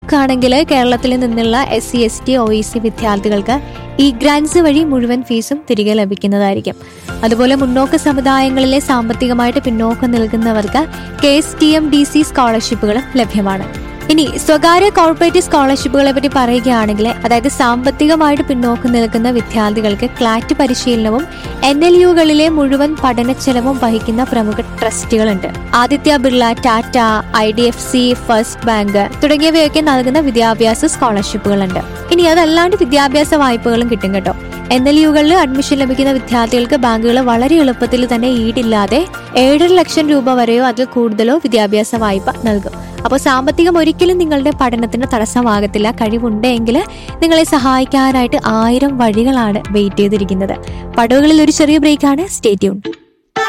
നോക്കുകയാണെങ്കിൽ കേരളത്തിൽ നിന്നുള്ള S C S T O E C വിദ്യാർത്ഥികൾക്ക് ഈ ഗ്രാൻസ് വഴി മുഴുവൻ ഫീസും തിരികെ ലഭിക്കുന്നതായിരിക്കും അതുപോലെ മുന്നോക്ക സമുദായങ്ങളിലെ സാമ്പത്തികമായിട്ട് പിന്നോക്കം നിൽക്കുന്നവർക്ക് K S T M D C സ്കോളർഷിപ്പുകളും ലഭ്യമാണ് ഇനി സ്വകാര്യ കോർപ്പറേറ്റ് സ്കോളർഷിപ്പുകളെ പറ്റി പറയുകയാണെങ്കിൽ അതായത് സാമ്പത്തികമായിട്ട് പിന്നോക്കം നിൽക്കുന്ന വിദ്യാർത്ഥികൾക്ക് ക്ലാറ്റ് പരിശീലനവും എൻ എൽ യുകളിലെ മുഴുവൻ പഠന ചെലവും വഹിക്കുന്ന പ്രമുഖ ട്രസ്റ്റുകളുണ്ട് Aditya Birla Tata I D F C first bank തുടങ്ങിയവയൊക്കെ നൽകുന്ന വിദ്യാഭ്യാസ സ്കോളർഷിപ്പുകളുണ്ട് ഇനി അതല്ലാണ്ട് വിദ്യാഭ്യാസ വായ്പകളും കിട്ടും കേട്ടോ എൻ എൽ യുകളിൽ അഡ്മിഷൻ ലഭിക്കുന്ന വിദ്യാർത്ഥികൾക്ക് ബാങ്കുകൾ വളരെ എളുപ്പത്തിൽ തന്നെ ഈടില്ലാതെ ഏഴര ലക്ഷം രൂപ വരെയോ അതിൽ കൂടുതലോ വിദ്യാഭ്യാസ വായ്പ നൽകും അപ്പോൾ സാമ്പത്തികം ഒരിക്കലും നിങ്ങളുടെ പഠനത്തിന് തടസ്സമാകത്തില്ല കഴിവുണ്ടെങ്കിൽ നിങ്ങളെ സഹായിക്കാനായിട്ട് ആയിരം വഴികളാണ് വെയിറ്റ് ചെയ്തിരിക്കുന്നത് പടവുകളിൽ ഒരു ചെറിയ ബ്രേക്കാണ് സ്റ്റേറ്റ്യൂൺ